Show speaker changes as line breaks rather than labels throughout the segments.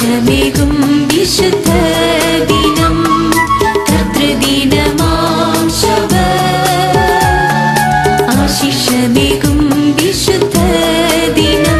ആശിഷമേകും വിശുദ്ധ ദിനം കർത്തൃദിനമാം ശബ ആശിഷമേകും വിശുദ്ധ ദിനം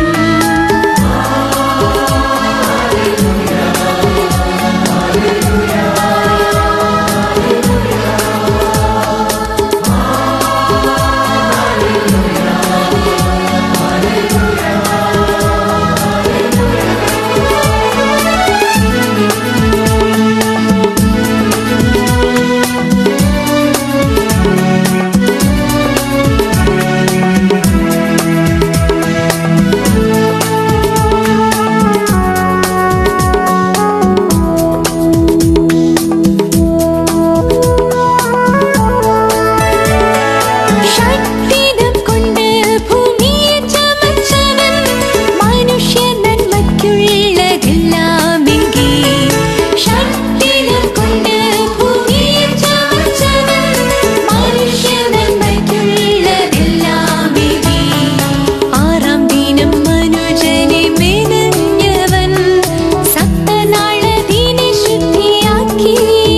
ഷഡ്ദിനം കൊണ്ട് ഭൂമിയെ ചമച്ചവൻ മനുഷ്യ നന്മയ്ക്കുള്ളതെല്ലാമെങ്കിൽ ഷഡ്ദിനം കൊണ്ട് ഭൂമിയെ ചമച്ചവൻ മനുഷ്യ നന്മയ്ക്കുള്ളതെല്ലാമെങ്കിൽ ആറാം ദിനം മനുജനെ മെനഞ്ഞവൻ സപ്തനാളതിനെ ശുദ്ധിയാക്കി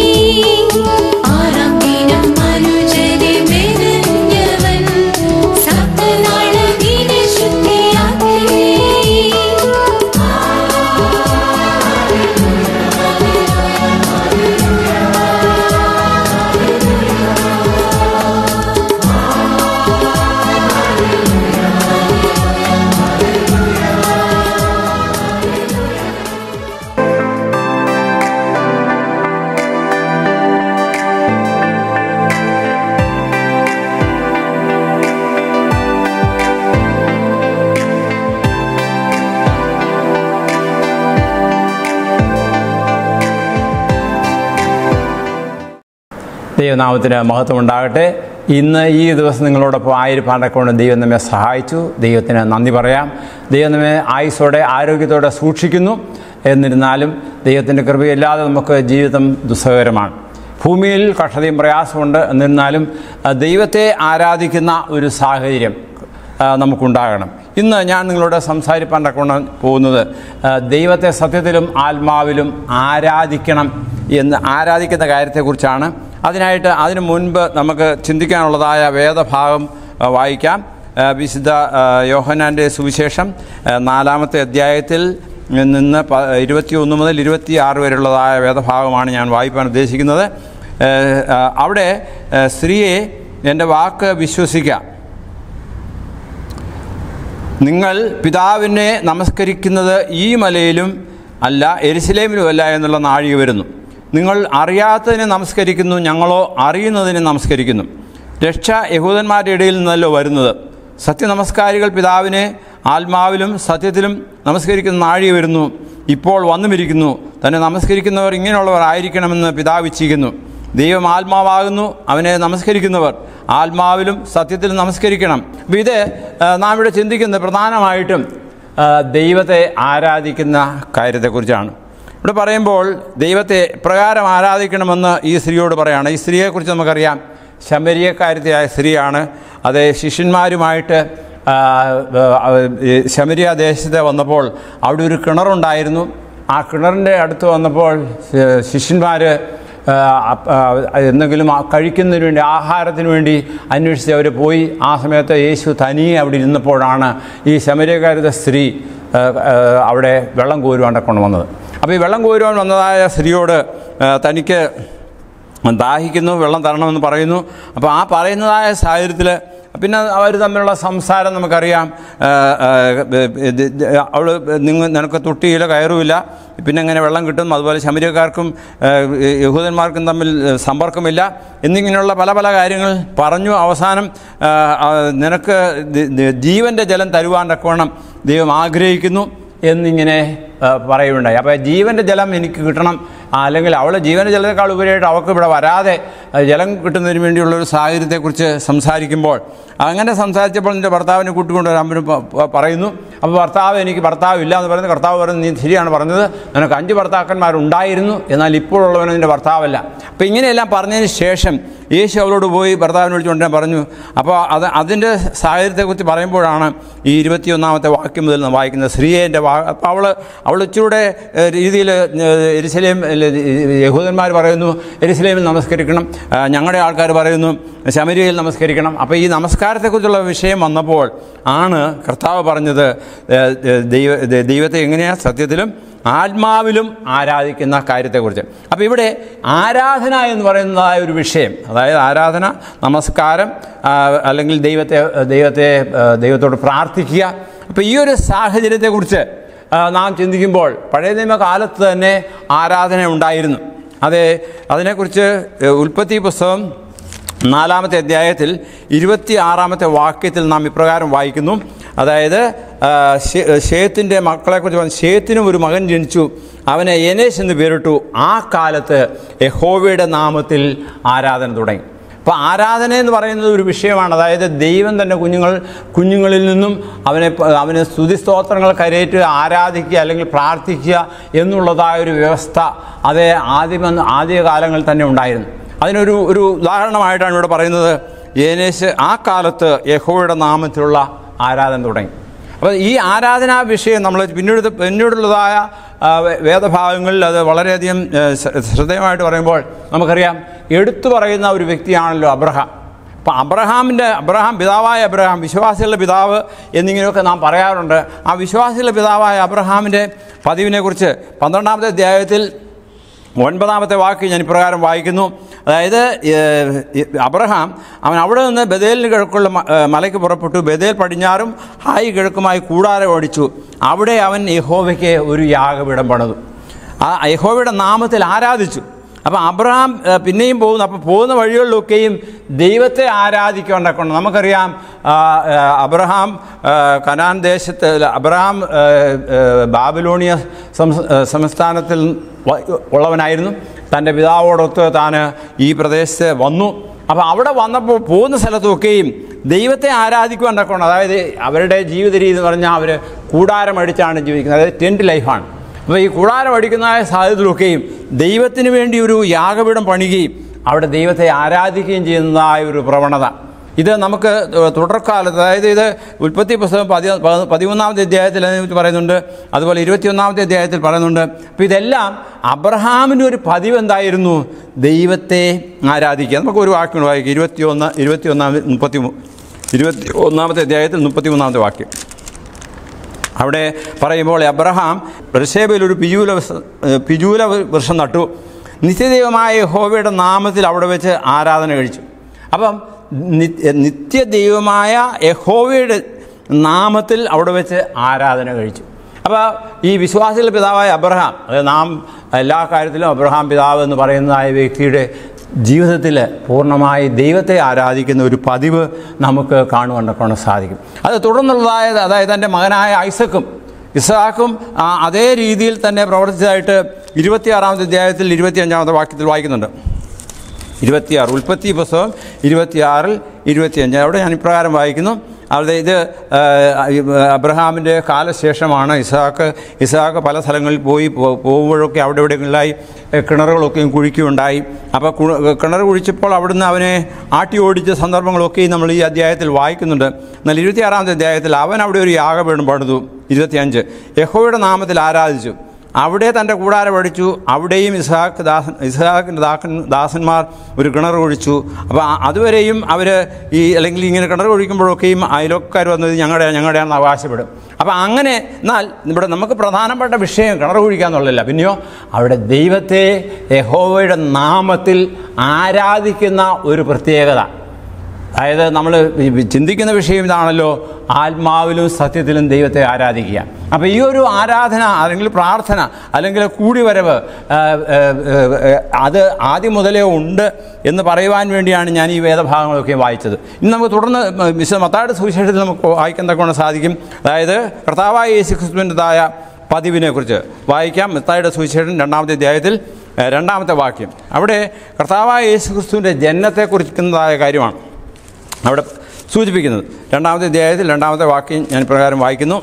ആറാം ദിനം മനുജനെ മെനഞ്ഞവൻ സപ്തനാളതിനെ ശുദ്ധിയാക്കി
ദൈവനാമത്തിന് മഹത്വം ഉണ്ടാകട്ടെ ഇന്ന് ഈ ദിവസം നിങ്ങളോടൊപ്പം ആയിരിപ്പാണ്ടക്കൊണ്ട് ദൈവം നമ്മെ സഹായിച്ചു ദൈവത്തിന് നന്ദി പറയാം ദൈവം നമ്മെ ആയുസോടെ ആരോഗ്യത്തോടെ സൂക്ഷിക്കുന്നു എന്നിരുന്നാലും ദൈവത്തിൻ്റെ കൃപയില്ലാതെ നമുക്ക് ജീവിതം ദുസ്സഹകരമാണ് ഭൂമിയിൽ കഷ്ടതയും പ്രയാസമുണ്ട് എന്നിരുന്നാലും ആ, ദൈവത്തെ ആരാധിക്കുന്ന ഒരു സാഹചര്യം ആ, നമുക്കുണ്ടാകണം ഇന്ന് ഞാൻ നിങ്ങളോട് സംസാരിപ്പാൻ തക്കൊണ്ട് പോകുന്നത് ആ, ദൈവത്തെ സത്യത്തിലും ആത്മാവിലും ആരാധിക്കണം എന്ന് ആരാധിക്കുന്ന കാര്യത്തെക്കുറിച്ചാണ് അതിനായിട്ട് അതിനു മുൻപ് നമുക്ക് ചിന്തിക്കാനുള്ളതായ വേദഭാഗം ആ, വായിക്കാം ആ, വിശുദ്ധ ആ, യോഹന്നാൻ്റെ സുവിശേഷം ആ, നാലാമത്തെ അധ്യായത്തിൽ നിന്ന് പ ഇരുപത്തി ഒന്ന് മുതൽ ഇരുപത്തി ആറ് വരെയുള്ളതായ വേദഭാഗമാണ് ഞാൻ വായിപ്പാൻ ഉദ്ദേശിക്കുന്നത് ആ, ആ, അവിടെ ആ, സ്ത്രീയെ എൻ്റെ വാക്ക് വിശ്വസിക്കാം നിങ്ങൾ പിതാവിനെ നമസ്കരിക്കുന്നത് ഈ മലയിലും അല്ല എരുസലേമിലും അല്ല എന്നുള്ള നാഴിക വരുന്നു നിങ്ങൾ അറിയാത്തതിനെ നമസ്കരിക്കുന്നു ഞങ്ങളോ അറിയുന്നതിനെ നമസ്കരിക്കുന്നു രക്ഷ യഹൂദന്മാരുടെ ഇടയിൽ നിന്നല്ലോ വരുന്നത് സത്യനമസ്കാരികൾ പിതാവിനെ ആത്മാവിലും സത്യത്തിലും നമസ്കരിക്കുന്ന നാഴിക വരുന്നു ഇപ്പോൾ വന്നുമിരിക്കുന്നു തന്നെ നമസ്കരിക്കുന്നവർ ഇങ്ങനെയുള്ളവർ ആയിരിക്കണമെന്ന് പിതാവ് ഇച്ഛിക്കുന്നു ദൈവം ആത്മാവാകുന്നു അവനെ നമസ്കരിക്കുന്നവർ ആത്മാവിലും സത്യത്തിലും നമസ്കരിക്കണം അപ്പോൾ ഇത് ആ, നാം ഇവിടെ ചിന്തിക്കുന്നത് പ്രധാനമായിട്ടും ആ, ദൈവത്തെ ആരാധിക്കുന്ന കാര്യത്തെക്കുറിച്ചാണ് ഇവിടെ പറയുമ്പോൾ ദൈവത്തെ പ്രകാരം ആരാധിക്കണമെന്ന് ഈ സ്ത്രീയോട് പറയാണ് ഈ സ്ത്രീയെക്കുറിച്ച് നമുക്കറിയാം ശമരിയക്കാരത്തിയായ സ്ത്രീയാണ് അത് ശിഷ്യന്മാരുമായിട്ട് ആ, ആ, ഈ ശമരിയ ദേശത്ത് വന്നപ്പോൾ അവിടെ ഒരു കിണറുണ്ടായിരുന്നു ആ കിണറിൻ്റെ അടുത്ത് വന്നപ്പോൾ ശിഷ്യന്മാർ എന്തെങ്കിലും ആ കഴിക്കുന്നതിന് വേണ്ടി ആഹാരത്തിന് വേണ്ടി അന്വേഷിച്ച് അവർ പോയി ആ സമയത്ത് യേശു തനിയെ അവിടെ ഇരുന്നപ്പോഴാണ് ഈ ശമരിയക്കാരുടെ സ്ത്രീ ആ, ആ, അവിടെ വെള്ളം കോരുവാണ്ട് കൊണ്ടുവന്നത് അപ്പോൾ ഈ വെള്ളം കോരുവാൻ വന്നതായ സ്ത്രീയോട് ആ, തനിക്ക് ദാഹിക്കുന്നു വെള്ളം തരണമെന്ന് പറയുന്നു അപ്പോൾ ആ പറയുന്നതായ സാഹചര്യത്തിൽ പിന്നെ അവർ തമ്മിലുള്ള സംസാരം നമുക്കറിയാം അവൾ നിങ്ങൾ നിനക്ക് തൊട്ടിയില്ല കയറുമില്ല പിന്നെ എങ്ങനെ വെള്ളം കിട്ടും അതുപോലെ ശമരിയക്കാർക്കും ആ, യഹൂദന്മാർക്കും തമ്മിൽ സമ്പർക്കമില്ല എന്നിങ്ങനെയുള്ള പല പല കാര്യങ്ങൾ പറഞ്ഞു അവസാനം ആ, ആ, നിനക്ക് ദ- ദ- ജീവൻ്റെ ജലം തരുവാൻ തക്കവണ്ണം ദൈവം ആഗ്രഹിക്കുന്നു എന്നിങ്ങനെ ആ, പറയുകയുണ്ടായി അപ്പോൾ ജീവൻ്റെ ജലം എനിക്ക് കിട്ടണം അല്ലെങ്കിൽ അവളെ ജീവനജലത്തെക്കാൾ ഉപരിയായിട്ട് അവൾക്ക് ഇവിടെ വരാതെ ആ, ജലം കിട്ടുന്നതിന് വേണ്ടിയുള്ള ഒരു സാഹചര്യത്തെക്കുറിച്ച് സംസാരിക്കുമ്പോൾ അങ്ങനെ സംസാരിച്ചപ്പോൾ നിൻ്റെ ഭർത്താവിനെ കൂട്ടിക്കൊണ്ടുവരാൻ അവര് പ- പ- പറയുന്നു അപ്പോൾ ഭർത്താവ് എനിക്ക് ഭർത്താവ് ഇല്ല എന്ന് പറയുന്നത് കർത്താവ് പറയുന്നത് നീ ശരിയാണ് പറഞ്ഞത് നിനക്ക് അഞ്ച് ഭർത്താക്കന്മാരുണ്ടായിരുന്നു എന്നാൽ ഇപ്പോഴുള്ളവൻ നിൻ്റെ ഭർത്താവല്ല അപ്പോൾ ഇങ്ങനെയെല്ലാം പറഞ്ഞതിന് ശേഷം യേശു അവളോട് പോയി ഭർത്താവിനെ വിളിച്ചുകൊണ്ട് പറഞ്ഞു അപ്പോൾ അത് അതിൻ്റെ സാഹചര്യത്തെക്കുറിച്ച് പറയുമ്പോഴാണ് ഈ ഇരുപത്തിയൊന്നാമത്തെ വാക്യം മുതൽ നാം വായിക്കുന്നത് സ്ത്രീയെ വാ അപ്പോൾ അവൾ അവൾ ഇച്ചിരൂടെ രീതിയിൽ എരിശലേം യഹൂദന്മാർ പറയുന്നു എരിശലേമിൽ നമസ്കരിക്കണം ആ, ഞങ്ങളുടെ ആൾക്കാർ പറയുന്നു ശമരിയയിൽ നമസ്കരിക്കണം അപ്പോൾ ഈ നമസ്കാരത്തെക്കുറിച്ചുള്ള വിഷയം വന്നപ്പോൾ ആണ് കർത്താവ് പറഞ്ഞത് ഏ, ഏ, ദൈവ ദ- ദൈവത്തെ എങ്ങനെയാണ് സത്യത്തിലും ആത്മാവിലും ആരാധിക്കുന്ന കാര്യത്തെക്കുറിച്ച് അപ്പോൾ ഇവിടെ ആരാധന എന്ന് പറയുന്നതായ ഒരു വിഷയം അതായത് ആരാധന നമസ്കാരം ആ, അല്ലെങ്കിൽ ദൈവത്തെ ദൈവത്തെ ആ, ദൈവത്തോട് പ്രാർത്ഥിക്കുക അപ്പോൾ ഈ ഒരു സാഹചര്യത്തെക്കുറിച്ച് ആ, നാം ചിന്തിക്കുമ്പോൾ പഴയ നിയമകാലത്ത് തന്നെ ആരാധന ഉണ്ടായിരുന്നു അതെ അതിനെക്കുറിച്ച് ഏ, ഉൽപ്പത്തി പുസ്തകം നാലാമത്തെ അധ്യായത്തിൽ ഇരുപത്തി ആറാമത്തെ വാക്യത്തിൽ നാം ഇപ്രകാരം വായിക്കുന്നു അതായത് ആ, ശേ- ഷേത്തിൻ്റെ മക്കളെക്കുറിച്ച് പറഞ്ഞു ഷേത്തിനും ഒരു മകൻ ജനിച്ചു അവനെ എനേശ് എന്ന് പേരിട്ടു ആ കാലത്ത് യഹോവയുടെ നാമത്തിൽ ആരാധന തുടങ്ങി അപ്പോൾ ആരാധന എന്ന് പറയുന്നത് ഒരു വിഷയമാണ് അതായത് ദൈവം തന്നെ കുഞ്ഞുങ്ങൾ കുഞ്ഞുങ്ങളിൽ നിന്നും അവനെ അവന് സ്തുതിസ്തോത്രങ്ങൾ കരയേറ്റ് ആരാധിക്കുക അല്ലെങ്കിൽ പ്രാർത്ഥിക്കുക എന്നുള്ളതായ ഒരു വ്യവസ്ഥ അത് ആദ്യം ആദ്യ കാലങ്ങളിൽ തന്നെ ഉണ്ടായിരുന്നു അതിനൊരു ഒരു ഉദാഹരണമായിട്ടാണ് ഇവിടെ പറയുന്നത് ഏനേശ് ആ കാലത്ത് യഹോയുടെ നാമത്തിലുള്ള ആരാധന തുടങ്ങി അപ്പോൾ ഈ ആരാധനാ വിഷയം നമ്മൾ പിന്നീട് പിന്നീടുള്ളതായ ആ, വേ- വേദഭാഗങ്ങളിൽ അത് വളരെയധികം ഏ, ശ്ര- ശ്രദ്ധേയമായിട്ട് പറയുമ്പോൾ നമുക്കറിയാം എടുത്തു പറയുന്ന ഒരു വ്യക്തിയാണല്ലോ അബ്രഹാം അപ്പം അബ്രഹാമിൻ്റെ അബ്രഹാം പിതാവായ അബ്രഹാം വിശ്വാസികളുടെ പിതാവ് എന്നിങ്ങനെയൊക്കെ നാം പറയാറുണ്ട് ആ വിശ്വാസികളുടെ പിതാവായ അബ്രഹാമിൻ്റെ പതിവിനെക്കുറിച്ച് പന്ത്രണ്ടാമത്തെ അധ്യായത്തിൽ ഒൻപതാമത്തെ വാക്ക് ഞാൻ ഇപ്രകാരം വായിക്കുന്നു അതായത് ഏഹ്, അബ്രഹാം അവൻ അവിടെ നിന്ന് ബദേലിന് കിഴക്കുള്ള മ- ഏഹ്, മലയ്ക്ക് പുറപ്പെട്ടു ബദേൽ പടിഞ്ഞാറും ഹായ് കിഴക്കുമായി കൂടാരം ഓടിച്ചു അവിടെ അവൻ യഹോവയ്ക്ക് ഒരു യാഗപീഠം പണിതു ആ യഹോവയുടെ നാമത്തിൽ ആരാധിച്ചു അപ്പം അബ്രഹാം ഏഹ്, പിന്നെയും പോകുന്നു അപ്പോൾ പോകുന്ന വഴികളിലൊക്കെയും ദൈവത്തെ ആരാധിക്കേണ്ടക്കൊണ്ട് നമുക്കറിയാം ആ, ഏഹ്, അബ്രഹാം ഏഹ്, കനാൻ ദേശത്ത് അല്ല, അബ്രഹാം ഏഹ്, ഏഹ്, ബാബിലോണിയ സംസ്- ഏഹ്, സംസ്ഥാനത്തിൽ വ- ഉള്ളവനായിരുന്നു തൻ്റെ പിതാവോടൊത്ത് താൻ ഈ പ്രദേശത്ത് വന്നു അപ്പോൾ അവിടെ വന്നപ്പോൾ പോകുന്ന സ്ഥലത്തൊക്കെയും ദൈവത്തെ ആരാധിക്കുവാൻ തക്കൊണ്ട് അതായത് അവരുടെ ജീവിത രീതി എന്ന് പറഞ്ഞാൽ അവർ കൂടാരമടിച്ചാണ് ജീവിക്കുന്നത് അതായത് ടെൻറ്റ് ലൈഫാണ് അപ്പോൾ ഈ കൂടാരം അടിക്കുന്ന സാഹചര്യത്തിലൊക്കെയും ദൈവത്തിന് വേണ്ടി ഒരു യാഗപീഠം പണിയുകയും അവിടെ ദൈവത്തെ ആരാധിക്കുകയും ചെയ്യുന്നതായ ഒരു പ്രവണത ഇത് നമുക്ക് തുടർക്കാലത്ത് അതായത് ഇത് ഉൽപ്പത്തി പുസ്തകം പതി പ- പതിമൂന്നാമത്തെ അധ്യായത്തിൽ അതിനെക്കുറിച്ച് പറയുന്നുണ്ട് അതുപോലെ ഇരുപത്തിയൊന്നാമത്തെ അധ്യായത്തിൽ പറയുന്നുണ്ട് അപ്പോൾ ഇതെല്ലാം അബ്രഹാമിൻ്റെ ഒരു പതിവ് എന്തായിരുന്നു ദൈവത്തെ ആരാധിക്കുക നമുക്ക് ഒരു വാക്യം വായിക്കുക ഇരുപത്തിയൊന്ന് ഇരുപത്തിയൊന്നാമത്തെ മുപ്പത്തി മൂ- ഇരുപത്തി ഒന്നാമത്തെ അധ്യായത്തിൽ മുപ്പത്തിമൂന്നാമത്തെ വാക്യം അവിടെ പറയുമ്പോൾ അബ്രഹാം ബർഷേബയിൽ ഒരു പിജൂല വൃക്ഷ- ഏഹ് പിജൂല വൃക്ഷം നട്ടു നിത്യദൈവമായ യഹോവയുടെ നാമത്തിൽ അവിടെ വെച്ച് ആരാധന കഴിച്ചു അപ്പം നി- നിത്യദൈവമായ യഹോവയുടെ നാമത്തിൽ അവിടെ വെച്ച് ആരാധന കഴിച്ചു അപ്പോൾ ഈ വിശ്വാസികളുടെ പിതാവായ അബ്രഹാം അതായത് നാം എല്ലാ കാര്യത്തിലും അബ്രഹാം പിതാവ് എന്ന് പറയുന്നതായ വ്യക്തിയുടെ ജീവിതത്തിൽ പൂർണ്ണമായി ദൈവത്തെ ആരാധിക്കുന്ന ഒരു പതിവ് നമുക്ക് കാണുവാൻ സാധിക്കും അത് തുടർന്നുള്ളതായ അതായത് എൻ്റെ മകനായ ഐസക്കും ഇസാക്കും ആ, അതേ രീതിയിൽ തന്നെ പ്രവർത്തിച്ചതായിട്ട് ഇരുപത്തിയാറാമത്തെ അധ്യായത്തിൽ ഇരുപത്തിയഞ്ചാമത്തെ വാക്യത്തിൽ വായിക്കുന്നുണ്ട് ഇരുപത്തിയാറ് ഉൽപ്പത്തി പുസ്തകം ഇരുപത്തിയാറിൽ ഇരുപത്തിയഞ്ച് അവിടെ ഞാൻ ഇപ്രകാരം വായിക്കുന്നു അവിടെ ഇത് ആ, അബ്രഹാമിൻ്റെ കാലശേഷമാണ് ഇസാക്ക് ഇസാക്ക് പല സ്ഥലങ്ങളിൽ പോയി പോ- പോകുമ്പോഴൊക്കെ അവിടെ ഇവിടെങ്ങളിലായി കിണറുകളൊക്കെയും കുഴിക്കുകയുണ്ടായി അപ്പോൾ കു- കിണർ കുഴിച്ചപ്പോൾ അവിടുന്ന് അവനെ ആട്ടി ഓടിച്ച സന്ദർഭങ്ങളൊക്കെയും നമ്മൾ ഈ അധ്യായത്തിൽ വായിക്കുന്നുണ്ട് എന്നാൽ ഇരുപത്തിയാറാമത്തെ അധ്യായത്തിൽ അവൻ അവിടെ ഒരു യാഗപീഠം പണിതു ഇരുപത്തിയഞ്ച് യഹോയുടെ നാമത്തിൽ ആരാധിച്ചു അവിടെ തൻ്റെ കൂടാരം അടിച്ചു അവിടെയും ഇസ്ഹാക്ക് ദാസൻ ഇസ്ഹാക്കിൻ്റെ ദാസൻ ദാസന്മാർ ഒരു കിണർ ഒഴിച്ചു അപ്പോൾ ആ- അതുവരെയും അവർ ഈ അല്ലെങ്കിൽ ഇങ്ങനെ കിണർ ഒഴിക്കുമ്പോഴൊക്കെയും അയലോക്കാർ വന്നത് ഞങ്ങളുടെ ഞങ്ങളുടെയാണെന്ന് അവകാശപ്പെടും അപ്പോൾ അങ്ങനെ എന്നാൽ ഇവിടെ നമുക്ക് പ്രധാനപ്പെട്ട വിഷയം കിണർ കുഴിക്കുക എന്നുള്ളതല്ല പിന്നെയോ അവിടെ ദൈവത്തെ യഹോവയുടെ നാമത്തിൽ ആരാധിക്കുന്ന ഒരു പ്രത്യേകത അതായത് നമ്മൾ ചിന്തിക്കുന്ന വിഷയം ഇതാണല്ലോ ആത്മാവിലും സത്യത്തിലും ദൈവത്തെ ആരാധിക്കുക അപ്പോൾ ഈ ഒരു ആരാധന അല്ലെങ്കിൽ പ്രാർത്ഥന അല്ലെങ്കിൽ കൂടിവരവ് ആ, ആ, ആ, അത് ആദ്യം മുതലേ ഉണ്ട് എന്ന് പറയുവാൻ വേണ്ടിയാണ് ഞാൻ ഈ വേദഭാഗങ്ങളൊക്കെ വായിച്ചത് ഇന്ന് നമുക്ക് തുടർന്ന് വിശുദ്ധ മത്തായുടെ സുവിശേഷത്തിൽ നമുക്ക് വായിക്കാൻ തക്കൊണ്ട് സാധിക്കും അതായത് കർത്താവായ യേശു ക്രിസ്തുവിൻ്റെതായ പതിവിനെക്കുറിച്ച് വായിക്കാം മത്തായുടെ സുവിശേഷം രണ്ടാമത്തെ അധ്യായത്തിൽ ഏഹ്, രണ്ടാമത്തെ വാക്യം അവിടെ കർത്താവായ യേശു ക്രിസ്തുവിൻ്റെ ജനനത്തെക്കുറിക്കുന്നതായ കാര്യമാണ് അവിടെ സൂചിപ്പിക്കുന്നത് രണ്ടാമത്തെ അധ്യായത്തിൽ രണ്ടാമത്തെ വാക്യം ഞാൻ പ്രകാരം വായിക്കുന്നു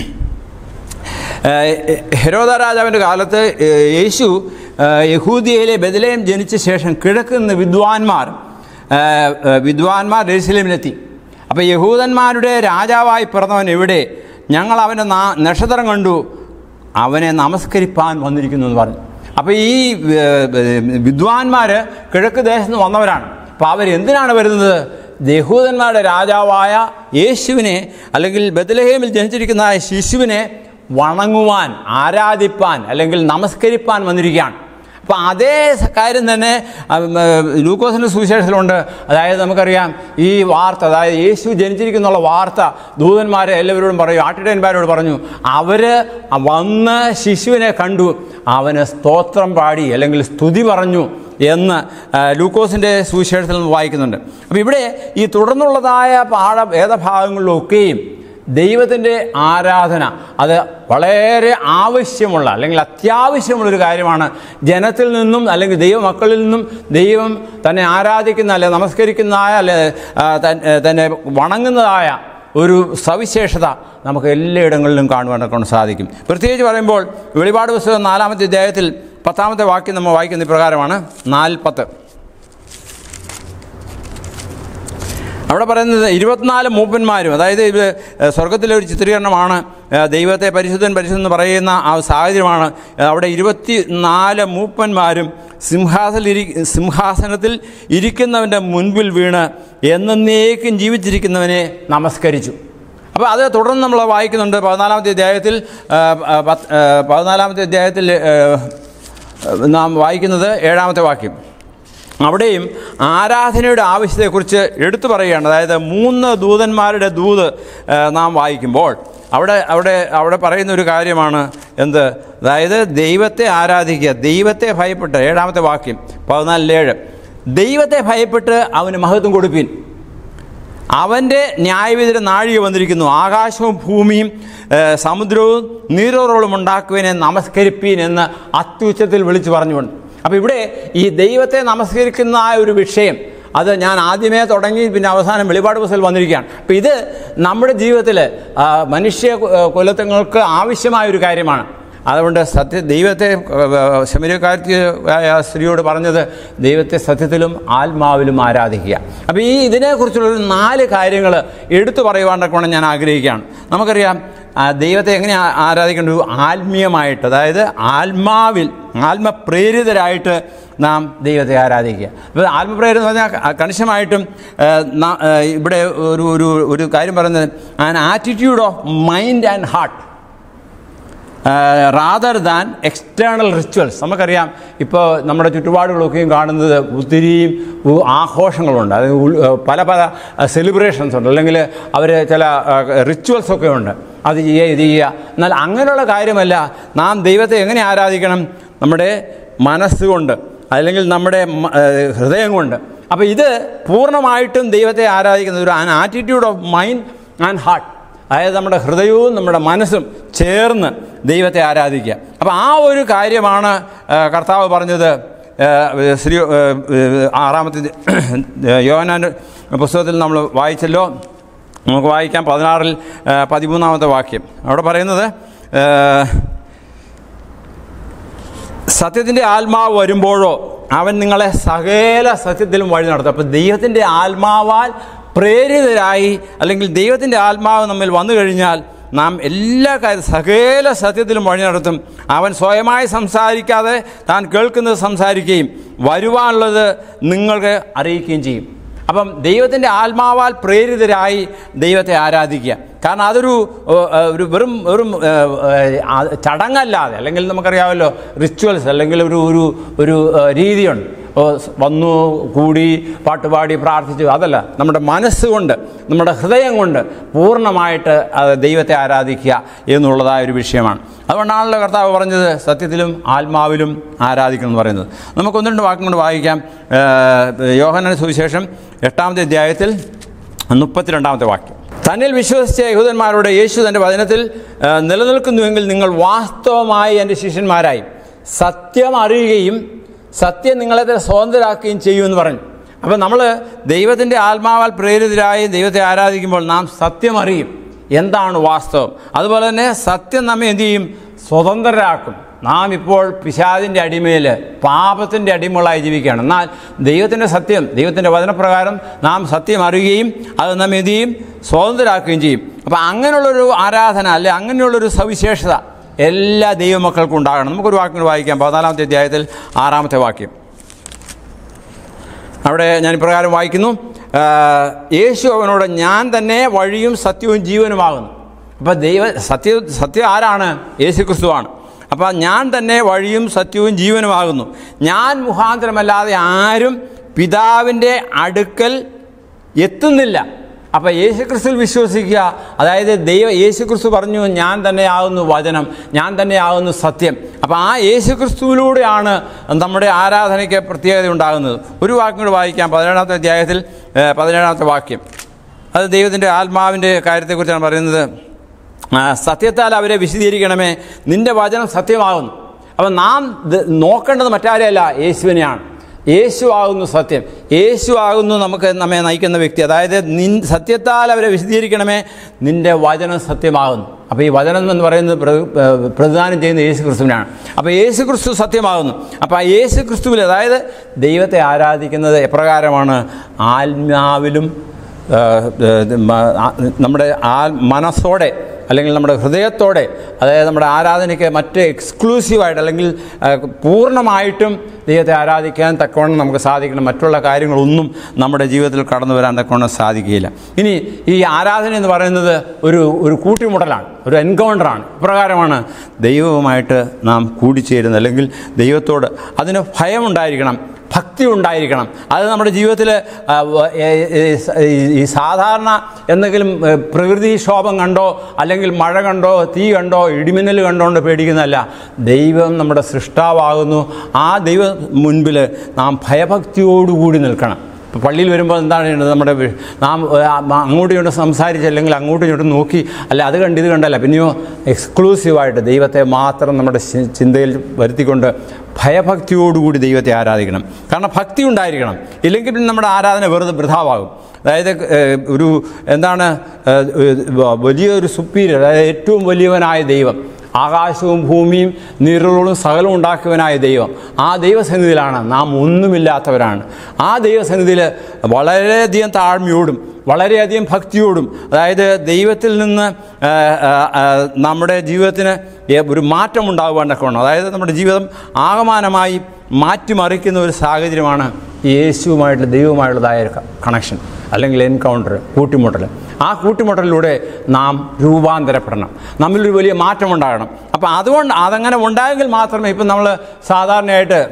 ഏഹ് ഹെരോദ രാജാവിൻ്റെ കാലത്ത് ഏഹ് യേശു ഏഹ് യഹൂദിയയിലെ ബദലേം ജനിച്ച ശേഷം കിഴക്ക് നിന്ന് വിദ്വാൻമാർ ഏഹ് ഏഹ് വിദ്വാൻമാർ എരുസലേമിലെത്തി അപ്പോൾ യഹൂദന്മാരുടെ രാജാവായി പിറന്നവൻ എവിടെ ഞങ്ങൾ അവൻ്റെ നാ നക്ഷത്രം കണ്ടു അവനെ നമസ്കരിപ്പാൻ വന്നിരിക്കുന്നു എന്ന് പറഞ്ഞു അപ്പോൾ ഈ വിദ്വാൻമാർ കിഴക്ക് ദേശത്ത് നിന്ന് വന്നവരാണ് അപ്പോൾ അവരെന്തിനാണ് വരുന്നത് യഹൂദന്മാരുടെ രാജാവായ യേശുവിനെ അല്ലെങ്കിൽ ബദലഹേമിൽ ജനിച്ചിരിക്കുന്ന ആ ശിശുവിനെ വണങ്ങുവാൻ ആരാധിപ്പാൻ അല്ലെങ്കിൽ നമസ്കരിപ്പാൻ വന്നിരിക്കുകയാണ് അപ്പോൾ അതേ സ- കാര്യം തന്നെ ഉം, ഏഹ്, ലൂക്കോസിൻ്റെ സുവിശേഷത്തിലുണ്ട് അതായത് നമുക്കറിയാം ഈ വാർത്ത അതായത് യേശു ജനിച്ചിരിക്കുന്നുള്ള വാർത്ത ദൂതന്മാരെ എല്ലാവരോടും പറയും ആട്ടിടയന്മാരോട് പറഞ്ഞു അവർ വന്ന് ശിശുവിനെ കണ്ടു അവന് സ്തോത്രം പാടി അല്ലെങ്കിൽ സ്തുതി പറഞ്ഞു എന്ന് ആ, ലൂക്കോസിൻ്റെ സുവിശേഷത്തിൽ നിന്ന് വായിക്കുന്നുണ്ട് അപ്പോൾ ഇവിടെ ഈ തുടർന്നുള്ളതായ പാഠ വേദഭാഗങ്ങളിലൊക്കെയും ദൈവത്തിൻ്റെ ആരാധന അത് വളരെ ആവശ്യമുള്ള അല്ലെങ്കിൽ അത്യാവശ്യമുള്ളൊരു കാര്യമാണ് ജനത്തിൽ നിന്നും അല്ലെങ്കിൽ ദൈവമക്കളിൽ നിന്നും ദൈവം തന്നെ ആരാധിക്കുന്ന അല്ലെ നമസ്കരിക്കുന്നതായ അല്ലെ ആ, തൻ- ഏ, തന്നെ വണങ്ങുന്നതായ ഒരു സവിശേഷത നമുക്ക് എല്ലായിടങ്ങളിലും കാണുവാനൊക്കെ കൊണ്ട് സാധിക്കും പ്രത്യേകിച്ച് പറയുമ്പോൾ വെളിപാട് പുസ്തകം നാലാമത്തെ അധ്യായത്തിൽ പത്താമത്തെ വാക്യം നമ്മൾ വായിക്കുന്ന ഇപ്രകാരമാണ് നാൽപ്പത്ത് അവിടെ പറയുന്നത് ഇരുപത്തിനാല് മൂപ്പന്മാരും അതായത് ഇത് സ്വർഗത്തിലെ ഒരു ചിത്രീകരണമാണ് ഏഹ് ദൈവത്തെ പരിശുദ്ധൻ പരിശുദ്ധൻ എന്ന് പറയുന്ന ആ സാഹചര്യമാണ് ഏഹ് അവിടെ ഇരുപത്തി നാല് മൂപ്പന്മാരും സിംഹാസനിൽ സിംഹാസനത്തിൽ ഇരിക്കുന്നവൻ്റെ മുൻപിൽ വീണ് എന്നേക്കും ജീവിച്ചിരിക്കുന്നവനെ നമസ്കരിച്ചു അപ്പോൾ അത് തുടർന്ന് നമ്മൾ വായിക്കുന്നുണ്ട് പതിനാലാമത്തെ അധ്യായത്തിൽ ഏഹ്, ഏഹ്, പത്ത്, ഏഹ്, പതിനാലാമത്തെ അധ്യായത്തിൽ ഏഹ്, നാം വായിക്കുന്നത് ഏഴാമത്തെ വാക്യം അവിടെയും ആരാധനയുടെ ആവശ്യത്തെക്കുറിച്ച് എടുത്തു പറയുകയാണ് അതായത് മൂന്ന് ദൂതന്മാരുടെ ദൂത് ആ, നാം വായിക്കുമ്പോൾ അവിടെ അവിടെ അവിടെ പറയുന്ന ഒരു കാര്യമാണ് എന്ത് അതായത് ദൈവത്തെ ആരാധിക്കുക ദൈവത്തെ ഭയപ്പെട്ട് ഏഴാമത്തെ വാക്യം പതിനാലിലേഴ് ദൈവത്തെ ഭയപ്പെട്ട് അവന് മഹത്വം കൊടുപ്പീൻ അവൻ്റെ ന്യായവിധിയുടെ നാഴിക വന്നിരിക്കുന്നു ആകാശവും ഭൂമിയും ഏഹ്, സമുദ്രവും നീരോറോളും ഉണ്ടാക്കുവിനെ നമസ്കരിപ്പീൻ എന്ന് അത്യുച്ചത്തിൽ വിളിച്ചു പറഞ്ഞുകൊണ്ട് അപ്പോൾ ഇവിടെ ഈ ദൈവത്തെ നമസ്കരിക്കുന്ന ആ ഒരു വിഷയം അത് ഞാൻ ആദ്യമേ തുടങ്ങി പിന്നെ അവസാനം വെളിപാട് പുസ്തകത്തിൽ വന്നിരിക്കുകയാണ് അപ്പോൾ ഇത് നമ്മുടെ ജീവിതത്തിൽ ആ, മനുഷ്യ ഏഹ്, കുലത്തങ്ങൾക്ക് ആവശ്യമായ ഒരു കാര്യമാണ് അതുകൊണ്ട് സത്യ ദൈവത്തെ ശമരക്കാരത്തി സ്ത്രീയോട് പറഞ്ഞത് ദൈവത്തെ സത്യത്തിലും ആത്മാവിലും ആരാധിക്കുക അപ്പോൾ ഈ ഇതിനെക്കുറിച്ചുള്ളൊരു നാല് കാര്യങ്ങൾ എടുത്തു പറയുവാനൊക്കെ വേണം ഞാൻ ആഗ്രഹിക്കുകയാണ് നമുക്കറിയാം ആ, ദൈവത്തെ എങ്ങനെ ആ- ആരാധിക്കേണ്ടത് ആത്മീയമായിട്ട് അതായത് ആത്മാവിൽ ആത്മപ്രേരിതരായിട്ട് നാം ദൈവത്തെ ആരാധിക്കുക അപ്പോൾ ആത്മപ്രേരിതം എന്ന് പറഞ്ഞാൽ കണിശമായിട്ടും ആ, ന- ആ, ഇവിടെ ഒരു ഒരു ഒരു കാര്യം പറയുന്നത് an attitude of mind and heart rather than external rituals നമുക്കറിയാം ഇപ്പോൾ നമ്മുടെ ചുറ്റുപാടുകളൊക്കെയും കാണുന്നത് ഒത്തിരിയും ഉ- ആഘോഷങ്ങളുണ്ട് അത് ഉൾ- പല പല സെലിബ്രേഷൻസ് ഉണ്ട് അല്ലെങ്കിൽ അവർ ചില റിച്വൽസ് ഒക്കെ ഉണ്ട് അത് ചെയ്യുക ഇത് ചെയ്യുക എന്നാൽ അങ്ങനെയുള്ള കാര്യമല്ല നാം ദൈവത്തെ എങ്ങനെ ആരാധിക്കണം നമ്മുടെ മനസ്സുകൊണ്ട് അല്ലെങ്കിൽ നമ്മുടെ മ- ഏഹ് ഹൃദയം കൊണ്ട് അപ്പോൾ ഇത് പൂർണ്ണമായിട്ടും ദൈവത്തെ ആരാധിക്കുന്ന ഒരു attitude of mind and heart അതായത് നമ്മുടെ ഹൃദയവും നമ്മുടെ മനസ്സും ചേർന്ന് ദൈവത്തെ ആരാധിക്കുക അപ്പോൾ ആ ഒരു കാര്യമാണ് ആ, കർത്താവ് പറഞ്ഞത് ആ, ശ്രീ ആ, ആറാമത്തെ യോഹനാൻ്റെ പുസ്തകത്തിൽ നമ്മൾ വായിച്ചല്ലോ നമുക്ക് വായിക്കാം പതിനാറിൽ ആ, പതിമൂന്നാമത്തെ വാക്യം അവിടെ പറയുന്നത് ആ, സത്യത്തിൻ്റെ ആത്മാവ് വരുമ്പോഴോ അവൻ നിങ്ങളെ സകല സത്യത്തിലും വഴി നടത്തും അപ്പോൾ ദൈവത്തിൻ്റെ ആത്മാവാൽ പ്രേരിതരായി അല്ലെങ്കിൽ ദൈവത്തിൻ്റെ ആത്മാവ് നമ്മിൽ വന്നു കഴിഞ്ഞാൽ നാം എല്ലാ കാര്യം സകല സത്യത്തിലും വഴി നടത്തും അവൻ സ്വയമായി സംസാരിക്കാതെ താൻ കേൾക്കുന്നത് സംസാരിക്കുകയും വരുവാനുള്ളത് നിങ്ങൾക്ക് അറിയിക്കുകയും ചെയ്യും അപ്പം ദൈവത്തിൻ്റെ ആത്മാവാൽ പ്രേരിതരായി ദൈവത്തെ ആരാധിക്കുക കാരണം അതൊരു ഏ, ഏ, ഒരു വെറും വെറും ഏ, ഏ, ആ, ചടങ്ങല്ലാതെ അല്ലെങ്കിൽ നമുക്കറിയാമല്ലോ റിച്വൽസ് അല്ലെങ്കിൽ ഒരു ഒരു ഒരു ഏ, രീതിയുണ്ട് ഓ, സ് വന്നു കൂടി പാട്ടുപാടി പ്രാർത്ഥിച്ചു അതല്ല നമ്മുടെ മനസ്സുകൊണ്ട് നമ്മുടെ ഹൃദയം കൊണ്ട് പൂർണ്ണമായിട്ട് അത് ദൈവത്തെ ആരാധിക്കുക എന്നുള്ളതായ ഒരു വിഷയമാണ് അതുകൊണ്ടാണല്ലോ കർത്താവ് പറഞ്ഞത് സത്യത്തിലും ആത്മാവിലും ആരാധിക്കണം എന്ന് പറയുന്നത് നമുക്ക് ഒന്ന് രണ്ട് വാക്കും കൊണ്ട് വായിക്കാം യോഹന സുവിശേഷം എട്ടാമത്തെ അധ്യായത്തിൽ മുപ്പത്തിരണ്ടാമത്തെ വാക്യം തന്നിൽ വിശ്വസിച്ച യഹൂദന്മാരോട് യേശു തൻ്റെ വചനത്തിൽ ആ, നിലനിൽക്കുന്നുവെങ്കിൽ നിങ്ങൾ വാസ്തവമായി എൻ്റെ ശിഷ്യന്മാരായി സത്യം അറിയുകയും സത്യം നിങ്ങളെ തന്നെ സ്വതന്ത്രരാക്കുകയും ചെയ്യുമെന്ന് പറഞ്ഞു അപ്പോൾ നമ്മൾ ദൈവത്തിൻ്റെ ആത്മാവാൽ പ്രേരിതരായി ദൈവത്തെ ആരാധിക്കുമ്പോൾ നാം സത്യം അറിയും എന്താണ് വാസ്തവം അതുപോലെ തന്നെ സത്യം നമ്മെ എന്ത് ചെയ്യും സ്വതന്ത്രരാക്കും നാം ഇപ്പോൾ പിശാദിൻ്റെ അടിമയിൽ പാപത്തിൻ്റെ അടിമകളായി ജീവിക്കുകയാണ് എന്നാൽ ദൈവത്തിൻ്റെ സത്യം ദൈവത്തിൻ്റെ വചനപ്രകാരം നാം സത്യം അറിയുകയും അത് നമ്മെ എന്ത് ചെയ്യും സ്വതന്ത്രരാക്കുകയും ചെയ്യും അപ്പോൾ അങ്ങനെയുള്ളൊരു ആരാധന അല്ലെ അങ്ങനെയുള്ളൊരു സവിശേഷത എല്ലാ ദൈവമക്കൾക്കും ഉണ്ടാകണം നമുക്കൊരു വാക്യം വായിക്കാം പതിനാലാമത്തെ അധ്യായത്തിൽ ആറാമത്തെ വാക്യം അവിടെ ഞാൻ ഇപ്രകാരം വായിക്കുന്നു ആ, യേശു അവനോട് ഞാൻ തന്നെ വഴിയും സത്യവും ജീവനുമാകുന്നു അപ്പോൾ ദൈവ സത്യ സത്യം ആരാണ് യേശു ക്രിസ്തുവാണ് അപ്പോൾ ഞാൻ തന്നെ വഴിയും സത്യവും ജീവനുമാകുന്നു ഞാൻ മുഖാന്തരമല്ലാതെ ആരും പിതാവിൻ്റെ അടുക്കൽ എത്തുന്നില്ല അപ്പോൾ യേശു ക്രിസ്തുവിൽ വിശ്വസിക്കുക അതായത് ദൈവ യേശു ക്രിസ്തു പറഞ്ഞു ഞാൻ തന്നെയാകുന്നു വചനം ഞാൻ തന്നെയാകുന്നു സത്യം അപ്പോൾ ആ യേശു ക്രിസ്തുവിലൂടെയാണ് നമ്മുടെ ആരാധനയ്ക്ക് പ്രത്യേകത ഉണ്ടാകുന്നത് ഒരു വാക്യം കൂടി വായിക്കാം പതിനേഴാമത്തെ അധ്യായത്തിൽ ഏഹ്, പതിനേഴാമത്തെ വാക്യം അത് ദൈവത്തിൻ്റെ ആത്മാവിൻ്റെ കാര്യത്തെക്കുറിച്ചാണ് പറയുന്നത് ആ, സത്യത്താൽ അവരെ വിശദീകരിക്കണമേ നിന്റെ വചനം സത്യമാകുന്നു അപ്പം നാം ദ- നോക്കേണ്ടത് മറ്റാരെയല്ല യേശുവിനെയാണ് യേശു ആകുന്നു സത്യം യേശു ആകുന്നു നമുക്ക് നമ്മെ നയിക്കുന്ന വ്യക്തി അതായത് നിൻ സത്യത്താൽ അവരെ വിശദീകരിക്കണമേ നിന്റെ വചനം സത്യമാകുന്നു അപ്പോൾ ഈ വചനം എന്ന് പറയുന്നത് പ്ര- ഏഹ് പ്രതിദാനം ചെയ്യുന്ന യേശു ക്രിസ്തുവിനാണ് അപ്പോൾ യേശു ക്രിസ്തു സത്യമാകുന്നു അപ്പോൾ ആ യേശു ക്രിസ്തുവിൽ അതായത് ദൈവത്തെ ആരാധിക്കുന്നത് എപ്രകാരമാണ് ആത്മാവിലും ഏഹ്, ഏഹ്, മ- ആ- നമ്മുടെ ആ മനസ്സോടെ അല്ലെങ്കിൽ നമ്മുടെ ഹൃദയത്തോടെ അതായത് നമ്മുടെ ആരാധനയ്ക്ക് മറ്റ് എക്സ്ക്ലൂസീവായിട്ട് അല്ലെങ്കിൽ ഏഹ്, പൂർണ്ണമായിട്ടും ദൈവത്തെ ആരാധിക്കാൻ തക്കവണ്ണം നമുക്ക് സാധിക്കണം മറ്റുള്ള കാര്യങ്ങളൊന്നും നമ്മുടെ ജീവിതത്തിൽ കടന്നു വരാൻ തക്കവണ്ണം സാധിക്കുകയില്ല ഇനി ഈ ആരാധന എന്ന് പറയുന്നത് ഒരു ഒരു കൂട്ടിമുട്ടലാണ് ഒരു എൻകൗണ്ടറാണ് ഇപ്രകാരമാണ് ദൈവവുമായിട്ട് നാം കൂടിച്ചേരുന്നത് അല്ലെങ്കിൽ ദൈവത്തോട് അതിന് ഭയമുണ്ടായിരിക്കണം ഭക്തി ഉണ്ടായിരിക്കണം അത് നമ്മുടെ ജീവിതത്തിൽ ആ, വ- ഏ- ഏ- സ- ഈ- ഈ സാധാരണ എന്തെങ്കിലും ഏ, പ്രകൃതിക്ഷോഭം കണ്ടോ അല്ലെങ്കിൽ മഴ കണ്ടോ തീ കണ്ടോ ഇടിമിന്നൽ കണ്ടോണ്ട് പേടിക്കുന്നതല്ല ദൈവം നമ്മുടെ സൃഷ്ടാവാകുന്നു ആ ദൈവ മുൻപിൽ നാം ഭയഭക്തിയോടുകൂടി നിൽക്കണം ഇപ്പോൾ പള്ളിയിൽ വരുമ്പോൾ എന്താണ് ചെയ്യുന്നത് നമ്മുടെ വി- നാം ഏ, ആ, അങ്ങോട്ടും ഇങ്ങോട്ടും സംസാരിച്ച് അല്ലെങ്കിൽ അങ്ങോട്ടും ഇങ്ങോട്ടും നോക്കി അല്ല അത് കണ്ട് ഇത് കണ്ടല്ല പിന്നെയോ എക്സ്ക്ലൂസീവായിട്ട് ദൈവത്തെ മാത്രം നമ്മുടെ ചി- ചിന്തയിൽ വരുത്തിക്കൊണ്ട് ഭയഭക്തിയോടുകൂടി ദൈവത്തെ ആരാധിക്കണം കാരണം ഭക്തി ഉണ്ടായിരിക്കണം ഇല്ലെങ്കിൽ പിന്നെ നമ്മുടെ ആരാധന വെറുതെ വൃഥാവാകും അതായത് ഏഹ്, ഒരു എന്താണ് ഏഹ്, ഏഹ്, വലിയൊരു സുപ്പീരിയർ അതായത് ഏറ്റവും വലിയവനായ ദൈവം ആകാശവും ഭൂമിയും നീറുകളും സകലവും ഉണ്ടാക്കിയവനായ ദൈവം ആ ദൈവസന്നിധിയിലാണ് നാം ഒന്നുമില്ലാത്തവരാണ് ആ ദൈവസന്നിധിയിൽ വളരെയധികം താഴ്മയോടും വളരെയധികം ഭക്തിയോടും അതായത് ദൈവത്തിൽ നിന്ന് ആ, ആ, ആ, നമ്മുടെ ജീവിതത്തിന് ഏ- ഒരു മാറ്റം ഉണ്ടാകുവാനൊക്കെ വേണം അതായത് നമ്മുടെ ജീവിതം ആകമാനമായി മാറ്റിമറിക്കുന്ന ഒരു സാഹചര്യമാണ് ഈ യേശുവുമായിട്ടുള്ള ദൈവവുമായുള്ളതായ ഒരു കണക്ഷൻ അല്ലെങ്കിൽ എൻകൗണ്ടർ കൂട്ടിമുട്ടൽ ആ കൂട്ടിമുട്ടലിലൂടെ നാം രൂപാന്തരപ്പെടണം നമ്മളിലൊരു വലിയ മാറ്റം ഉണ്ടാകണം അപ്പോൾ അതുകൊണ്ട് അതങ്ങനെ ഉണ്ടായെങ്കിൽ മാത്രമേ ഇപ്പം നമ്മൾ സാധാരണയായിട്ട്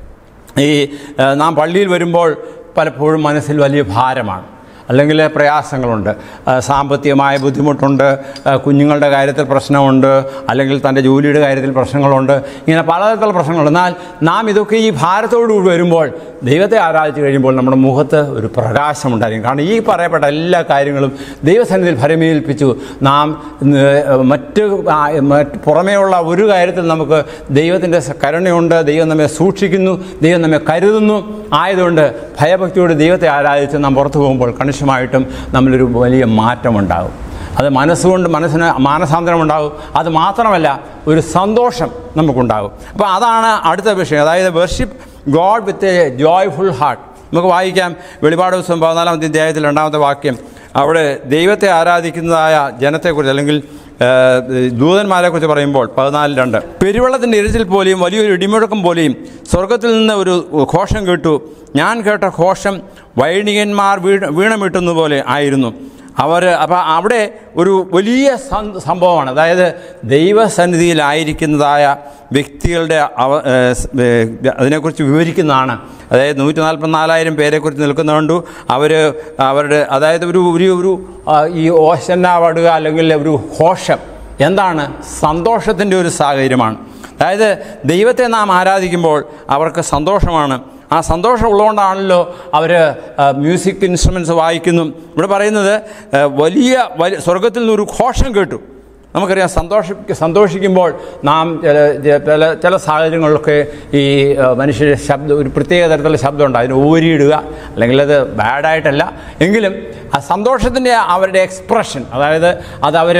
ഈ ഏഹ്, നാം പള്ളിയിൽ വരുമ്പോൾ പലപ്പോഴും മനസ്സിൽ വലിയ ഭാരമാണ് അല്ലെങ്കിൽ പ്രയാസങ്ങളുണ്ട് ആ, സാമ്പത്തികമായ ബുദ്ധിമുട്ടുണ്ട് ആ, കുഞ്ഞുങ്ങളുടെ കാര്യത്തിൽ പ്രശ്നമുണ്ട് അല്ലെങ്കിൽ തൻ്റെ ജോലിയുടെ കാര്യത്തിൽ പ്രശ്നങ്ങളുണ്ട് ഇങ്ങനെ പലതരത്തിലുള്ള പ്രശ്നങ്ങളുണ്ട് എന്നാൽ നാം ഇതൊക്കെ ഈ ഭാരത്തോടുകൂടി വരുമ്പോൾ ദൈവത്തെ ആരാധിച്ചു കഴിയുമ്പോൾ നമ്മുടെ മുഖത്ത് ഒരു പ്രകാശമുണ്ടായിരിക്കും കാരണം ഈ പറയപ്പെട്ട എല്ലാ കാര്യങ്ങളും ദൈവസന്നിധിയിൽ ഫലമേൽപ്പിച്ചു നാം ഏഹ്, മറ്റ് ആ, മറ്റ് പുറമേയുള്ള ഒരു കാര്യത്തിൽ നമുക്ക് ദൈവത്തിൻ്റെ കരുണയുണ്ട് ദൈവം നമ്മെ സൂക്ഷിക്കുന്നു ദൈവം നമ്മെ കരുതുന്നു ആയതുകൊണ്ട് ഭയഭക്തിയോട് ദൈവത്തെ ആരാധിച്ച് നാം പുറത്തു പോകുമ്പോൾ കണിശമായിട്ടും നമ്മളൊരു വലിയ മാറ്റമുണ്ടാകും അത് മനസ്സുകൊണ്ട് മനസ്സിന് മാനസാന്തരം ഉണ്ടാകും അത് മാത്രമല്ല ഒരു സന്തോഷം നമുക്കുണ്ടാകും അപ്പോൾ അതാണ് അടുത്ത വിഷയം അതായത് worship God with a joyful heart നമുക്ക് വായിക്കാം വെളിപാട് ദിവസം പതിനാലാമത്തെ അധ്യായത്തിൽ രണ്ടാമത്തെ വാക്യം അവിടെ ദൈവത്തെ ആരാധിക്കുന്നതായ ജനത്തെക്കുറിച്ച് അല്ലെങ്കിൽ ഏഹ്, ദൂതന്മാരെക്കുറിച്ച് പറയുമ്പോൾ പതിനാല് രണ്ട് പെരുവെള്ളത്തിൻ്റെ ഇരച്ചിൽ പോലെയും വലിയൊരു ഇടിമുഴക്കം പോലെയും സ്വർഗത്തിൽ നിന്ന് ഒരു ഘോഷം കേട്ടു ഞാൻ കേട്ട ഘോഷം വൈണികന്മാർ വീണ വീണമിട്ടുന്ന പോലെ ആയിരുന്നു അവർ അപ്പം അവിടെ ഒരു വലിയ സം- സംഭവമാണ് അതായത് ദൈവസന്നിധിയിലായിരിക്കുന്നതായ വ്യക്തികളുടെ അവ ഏഹ് സ് ഏഹ് അതിനെക്കുറിച്ച് വിവരിക്കുന്നതാണ് അതായത് നൂറ്റി നാൽപ്പത്തിനാലായിരം പേരെക്കുറിച്ച് നിൽക്കുന്നതുകൊണ്ട് അവർ അവരുടെ അതായത് ഒരു ഒരു ഒരു ആ, ഈ ഓശന്ന പാടുക അല്ലെങ്കിൽ ഒരു ഘോഷം എന്താണ് സന്തോഷത്തിൻ്റെ ഒരു സാഹചര്യമാണ് അതായത് ദൈവത്തെ നാം ആരാധിക്കുമ്പോൾ അവർക്ക് സന്തോഷമാണ് ആ സന്തോഷം ഉള്ളതുകൊണ്ടാണല്ലോ അവർ മ്യൂസിക് ഇൻസ്ട്രുമെൻറ്റ്സ് വായിക്കുന്നു ഇവിടെ പറയുന്നത് ആ, വലിയ വലിയ സ്വർഗത്തിൽ നിന്നൊരു ഘോഷം കേട്ടു നമുക്കറിയാം സന്തോഷ സന്തോഷിക്കുമ്പോൾ നാം ചില ചില ചില സാഹചര്യങ്ങളിലൊക്കെ ഈ ഏഹ്, മനുഷ്യരുടെ ശബ്ദം ഒരു പ്രത്യേക തരത്തിലുള്ള ശബ്ദമുണ്ട് അതിന് ഊരിയിടുക അല്ലെങ്കിൽ അത് ബാഡായിട്ടല്ല എങ്കിലും ആ സന്തോഷത്തിൻ്റെ അവരുടെ എക്സ്പ്രഷൻ അതായത് അത് അവർ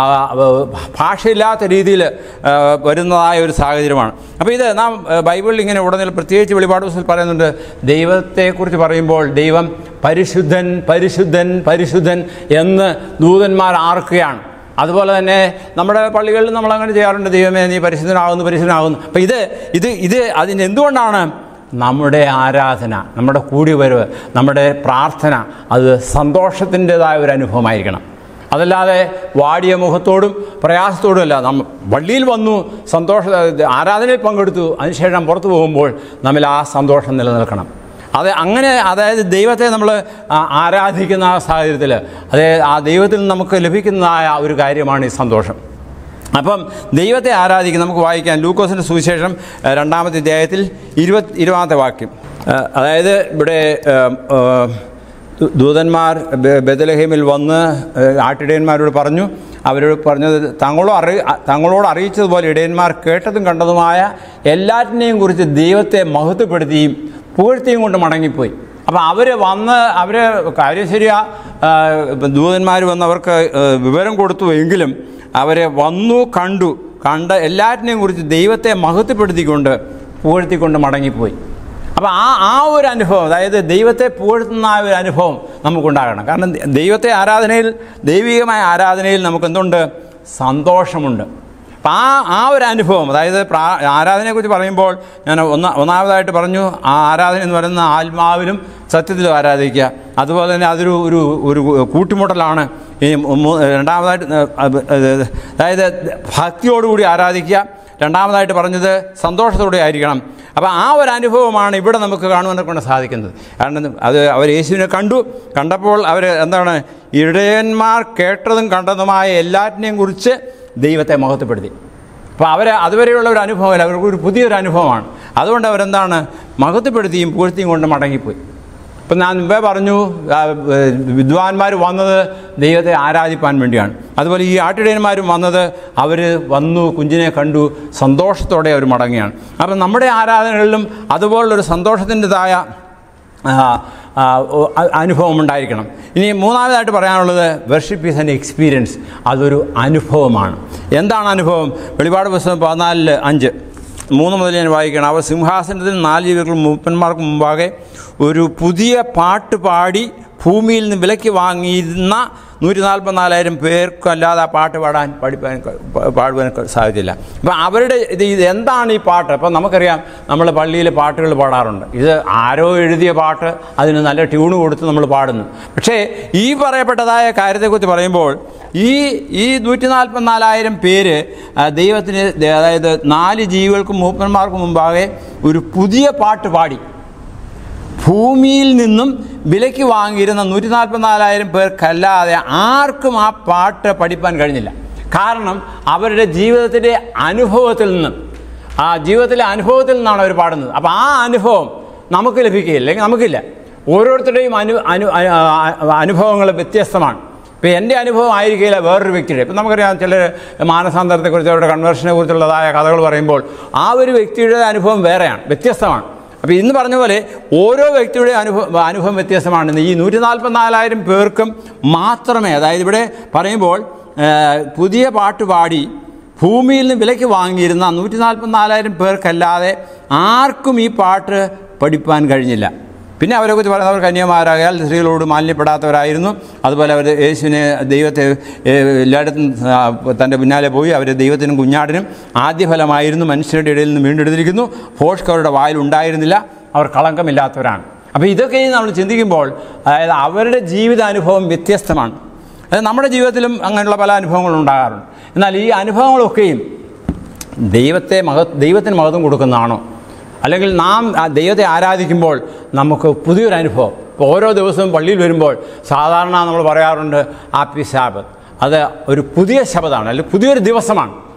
ഭാഷയില്ലാത്ത രീതിയിൽ ആ, വരുന്നതായ ഒരു സാഹചര്യമാണ് അപ്പോൾ ഇത് നാം ആ, ബൈബിളിൽ ഇങ്ങനെ ഉടനീളം പ്രത്യേകിച്ച് വെളിപാട് പുസ്തകത്തിൽ പറയുന്നുണ്ട് ദൈവത്തെക്കുറിച്ച് പറയുമ്പോൾ ദൈവം പരിശുദ്ധൻ പരിശുദ്ധൻ പരിശുദ്ധൻ എന്ന് ദൂതന്മാർ ആർക്കുകയാണ് അതുപോലെ തന്നെ നമ്മുടെ പള്ളികളിൽ നമ്മൾ അങ്ങനെ ചെയ്യാറുണ്ട് ദൈവമേ നീ പരിശുദ്ധനാകുന്നു പരിശുദ്ധനാകുന്നു അപ്പം ഇത് ഇത് ഇത് അതിന് എന്തുകൊണ്ടാണ് നമ്മുടെ ആരാധന നമ്മുടെ കൂടിവരവ് നമ്മുടെ പ്രാർത്ഥന അത് സന്തോഷത്തിൻ്റെതായ ഒരു അനുഭവമായിരിക്കണം അതല്ലാതെ വാടിയ മുഖത്തോടും പ്രയാസത്തോടും അല്ല നമ്മ പള്ളിയിൽ വന്നു സന്തോഷ ആരാധനയിൽ പങ്കെടുത്തു അതിനുശേഷം പുറത്തു പോകുമ്പോൾ നമ്മിൽ ആ സന്തോഷം നിലനിൽക്കണം അത് അങ്ങനെ അതായത് ദൈവത്തെ നമ്മൾ ആ- ആരാധിക്കുന്ന ആ സാഹചര്യത്തിൽ അതേ ആ ദൈവത്തിൽ നിന്ന് നമുക്ക് ലഭിക്കുന്നതായ ഒരു കാര്യമാണ് ഈ സന്തോഷം അപ്പം ദൈവത്തെ ആരാധിക്കും നമുക്ക് വായിക്കാം ലൂക്കോസിൻ്റെ സുവിശേഷം ഏഹ്, രണ്ടാമത്തെ അധ്യായത്തിൽ ഇരുപത് ഇരുപതാമത്തെ വാക്യം ഏഹ്, അതായത് ഇവിടെ ഏഹ്, ഏഹ്, ദൂ- ദൂതന്മാർ ബെ- ബെതലഹേമിൽ വന്ന് ഏഹ്, ആട്ടിടയന്മാരോട് പറഞ്ഞു അവരോട് പറഞ്ഞത് തങ്ങളോ അറി തങ്ങളോട് അറിയിച്ചതുപോലെ ഇടയന്മാർ കേട്ടതും കണ്ടതുമായ എല്ലാറ്റിനെയും കുറിച്ച് ദൈവത്തെ മഹത്വപ്പെടുത്തിയും പുകഴ്ത്തിയും കൊണ്ട് മടങ്ങിപ്പോയി അപ്പം അവർ വന്ന് അവർ കാര്യം ശരിയാ ദൂതന്മാർ വന്ന് അവർക്ക് ഏഹ്, വിവരം കൊടുത്തു എങ്കിലും അവരെ വന്നു കണ്ടു കണ്ട എല്ലാറ്റിനെയും കുറിച്ച് ദൈവത്തെ മഹത്വപ്പെടുത്തിക്കൊണ്ട് പുകഴ്ത്തിക്കൊണ്ട് മടങ്ങിപ്പോയി അപ്പോൾ ആ ആ ഒരു അനുഭവം അതായത് ദൈവത്തെ പുകഴ്ത്തുന്ന ആ ഒരു അനുഭവം നമുക്കുണ്ടാകണം കാരണം ദൈവത്തെ ആരാധനയിൽ ദൈവികമായ ആരാധനയിൽ നമുക്ക് എന്തുണ്ട് സന്തോഷമുണ്ട് അപ്പം ആ ആ ഒരു അനുഭവം അതായത് പ്രാ ആരാധനയെക്കുറിച്ച് പറയുമ്പോൾ ഞാൻ ഒന്ന ഒന്നാമതായിട്ട് പറഞ്ഞു ആ ആരാധന എന്ന് പറയുന്ന ആത്മാവിലും സത്യത്തിലും ആരാധിക്കുക അതുപോലെ തന്നെ അതൊരു ഒരു ഒരു കൂട്ടിമുട്ടലാണ് ഈ മൂ- രണ്ടാമതായിട്ട് അത് അതായത് ഭക്തിയോടുകൂടി ആരാധിക്കുക രണ്ടാമതായിട്ട് പറഞ്ഞത് സന്തോഷത്തോടെ ആയിരിക്കണം അപ്പോൾ ആ ഒരു അനുഭവമാണ് ഇവിടെ നമുക്ക് കാണുവാനെ കൊണ്ട് സാധിക്കുന്നത് കാരണം അത് അവർ യേശുവിനെ കണ്ടു കണ്ടപ്പോൾ അവർ എന്താണ് ഇടയന്മാർ കേട്ടതും കണ്ടതുമായ എല്ലാറ്റിനെയും കുറിച്ച് ദൈവത്തെ മഹത്വപ്പെടുത്തി അപ്പോൾ അവർ അതുവരെയുള്ള ഒരു അനുഭവമല്ല അവർക്ക് ഒരു പുതിയൊരു അനുഭവമാണ് അതുകൊണ്ട് അവരെന്താണ് മഹത്വപ്പെടുത്തിയും പുകഴ്ത്തിയും കൊണ്ട് മടങ്ങിപ്പോയി ഇപ്പം ഞാൻ മുമ്പേ പറഞ്ഞു ആ, ഏഹ്, വിദ്വാൻമാർ വന്നത് ദൈവത്തെ ആരാധിപ്പാൻ വേണ്ടിയാണ് അതുപോലെ ഈ ആട്ടിടയന്മാരും വന്നത് അവർ വന്നു കുഞ്ഞിനെ കണ്ടു സന്തോഷത്തോടെ അവർ മടങ്ങിയാണ് അപ്പം നമ്മുടെ ആരാധനകളിലും അതുപോലുള്ളൊരു സന്തോഷത്തിൻ്റെതായ ആ, ആ, ഒ- അ- അനുഭവം ഉണ്ടായിരിക്കണം ഇനി മൂന്നാമതായിട്ട് പറയാനുള്ളത് വർഷിപ്പ് ഈസ് ആൻ എക്സ്പീരിയൻസ് അതൊരു അനുഭവമാണ് എന്താണ് അനുഭവം വെളിപാട് പുസ്തകം പതിനാലില് അഞ്ച് മൂന്ന് മുതൽ ഞാൻ വായിക്കണം അവർ സിംഹാസനത്തിൽ നാല് ജീവികൾക്കും മൂപ്പന്മാർക്ക് മുമ്പാകെ ഒരു പുതിയ പാട്ട് പാടി ഭൂമിയിൽ നിന്ന് വിലയ്ക്ക് വാങ്ങിയിരുന്ന നൂറ്റി നാൽപ്പത്തിനാലായിരം പേർക്കല്ലാതെ ആ പാട്ട് പാടാൻ പഠിപ്പാൻ പ- പാടുവാൻ സാധിച്ചില്ല അപ്പം അവരുടെ ഇത് ഇത് എന്താണ് ഈ പാട്ട് അപ്പം നമുക്കറിയാം നമ്മൾ പള്ളിയിൽ പാട്ടുകൾ പാടാറുണ്ട് ഇത് ആരോ എഴുതിയ പാട്ട് അതിന് നല്ല ട്യൂണ് കൊടുത്ത് നമ്മൾ പാടുന്നു പക്ഷേ ഈ പറയപ്പെട്ടതായ കാര്യത്തെക്കുറിച്ച് പറയുമ്പോൾ ഈ ഈ നൂറ്റി നാൽപ്പത്തിനാലായിരം പേര് ആ, ദൈവത്തിന് ദ- അതായത് നാല് ജീവികൾക്കും മൂപ്പന്മാർക്കും മുമ്പാകെ ഒരു പുതിയ പാട്ട് പാടി ഭൂമിയിൽ നിന്നും വിലയ്ക്ക് വാങ്ങിയിരുന്ന നൂറ്റി നാൽപ്പത്തിനാലായിരം പേർക്കല്ലാതെ ആർക്കും ആ പാട്ട് പഠിപ്പാൻ കഴിഞ്ഞില്ല കാരണം അവരുടെ ജീവിതത്തിൻ്റെ അനുഭവത്തിൽ നിന്നും ആ ജീവിതത്തിലെ അനുഭവത്തിൽ നിന്നാണ് അവർ പാടുന്നത് അപ്പോൾ ആ അനുഭവം നമുക്ക് ലഭിക്കുകയില്ല അല്ലെങ്കിൽ നമുക്കില്ല ഓരോരുത്തരുടെയും അനു അനു അനുഭവങ്ങൾ വ്യത്യസ്തമാണ് ഇപ്പോൾ എൻ്റെ അനുഭവം ആയിരിക്കില്ല വേറൊരു വ്യക്തിയുടെ ഇപ്പം നമുക്കറിയാം ചിലർ മാനസാന്തരത്തെക്കുറിച്ച് അവരുടെ കൺവേർഷനെ കുറിച്ചുള്ളതായ കഥകൾ പറയുമ്പോൾ ആ ഒരു വ്യക്തിയുടെ അനുഭവം വേറെയാണ് വ്യത്യസ്തമാണ് അപ്പോൾ ഇന്ന് പറഞ്ഞ പോലെ ഓരോ വ്യക്തിയുടെ അനുഭവം അനുഭവം വ്യത്യസ്തമാണ് ഈ നൂറ്റി നാൽപ്പത്തിനാലായിരം പേർക്കും മാത്രമേ അതായത് ഇവിടെ പറയുമ്പോൾ ആ, പുതിയ പാട്ട് പാടി ഭൂമിയിൽ നിന്ന് വിലയ്ക്ക് വാങ്ങിയിരുന്ന നൂറ്റി നാൽപ്പത്തിനാലായിരം പേർക്കല്ലാതെ ആർക്കും ഈ പാട്ട് പഠിപ്പാൻ കഴിഞ്ഞില്ല പിന്നെ അവരെക്കുറിച്ച് പറയുന്നത് അവർ കന്യമാരായാൽ സ്ത്രീകളോട് മാലിന്യപ്പെടാത്തവരായിരുന്നു അതുപോലെ അവർ യേശുവിനെ ദൈവത്തെ ഏ, എല്ലായിടത്തും ആ, തൻ്റെ പിന്നാലെ പോയി അവർ ദൈവത്തിനും കുഞ്ഞാടിനും ആദ്യഫലമായിരുന്നു മനുഷ്യരുടെ ഇടയിൽ നിന്ന് വീണ്ടെടുത്തിരിക്കുന്നു ഭോഷ്ക്ക് അവരുടെ വായിൽ ഉണ്ടായിരുന്നില്ല അവർ കളങ്കമില്ലാത്തവരാണ് അപ്പോൾ ഇതൊക്കെ നമ്മൾ ചിന്തിക്കുമ്പോൾ അതായത് അവരുടെ ജീവിതാനുഭവം വ്യത്യസ്തമാണ് അത് നമ്മുടെ ജീവിതത്തിലും അങ്ങനെയുള്ള പല അനുഭവങ്ങളും ഉണ്ടാകാറുണ്ട് എന്നാൽ ഈ അനുഭവങ്ങളൊക്കെയും ദൈവത്തെ മഹ ദൈവത്തിന് മഹത്വം കൊടുക്കുന്നതാണോ അല്ലെങ്കിൽ നാം ആ ദൈവത്തെ ആരാധിക്കുമ്പോൾ നമുക്ക് പുതിയൊരു അനുഭവം ഇപ്പോൾ ഓരോ ദിവസവും പള്ളിയിൽ വരുമ്പോൾ സാധാരണ നമ്മൾ പറയാറുണ്ട് ആപ്പി ശാബത്ത് അത് ഒരു പുതിയ ശബദമാണ് അല്ലെങ്കിൽ പുതിയൊരു ദിവസമാണ്